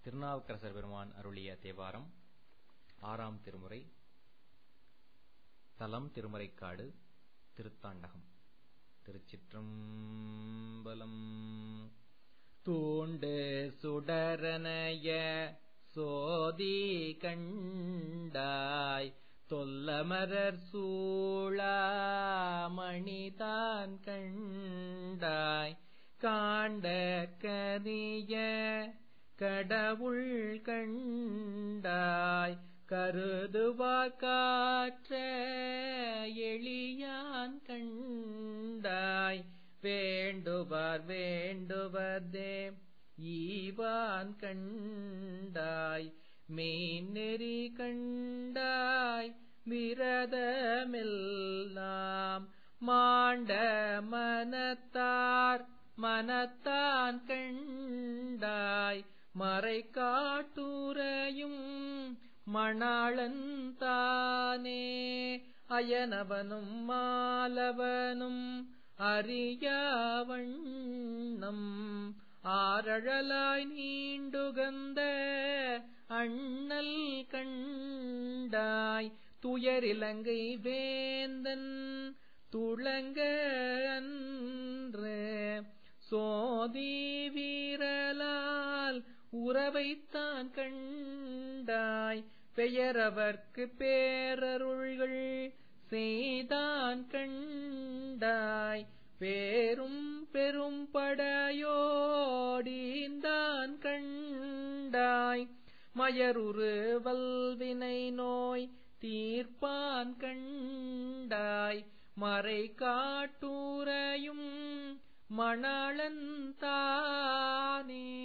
திருநாவுக்கரசர் பெருமான் அருளிய தேவாரம் ஆறாம் திருமுறை தலம் திருமறைக்காடு திருத்தாண்டகம் திருச்சிற்றம்பலம் தூண்டு சுடரனைய சோதி கண்டாய் தொல்லமரர் சூளாமணிதான் கண்டாய் காண்ட கரிய கடவுள் கண்டாய் கருதுவார் காற்ற எளியான் கண்டாய் வேண்டுவார் வேண்டுவதே ஈவான் கண்டாய் மெய்நெறி கண்டாய் விரதமெல்லாம் மாண்ட மனத்தார் மனத்தான் கண்டாய் மறை காட்டுரையும் மணாளன் தானே அயனவனும் மாலவனும் அறியவண்ணம் ஆரழலாய் நீண்டுகந்த அண்ணல் கண்டாய் துயரிலங்கை வேந்தன் துளங்க அன்று சோதி வீரலால் உறவைத்தான் கண்டாய் பெயரவர்க்கு பேரருள்கள் செய்தான் கண்டாய் பேரும் பெரும் படையோடிந்தான் கண்டாய் மயருரு வல்வினை நோய் தீர்ப்பான் கண்டாய் மறை காட்டுரையும் மணாளன் தானே. 'திருச்சிற்றம்பலம்'. '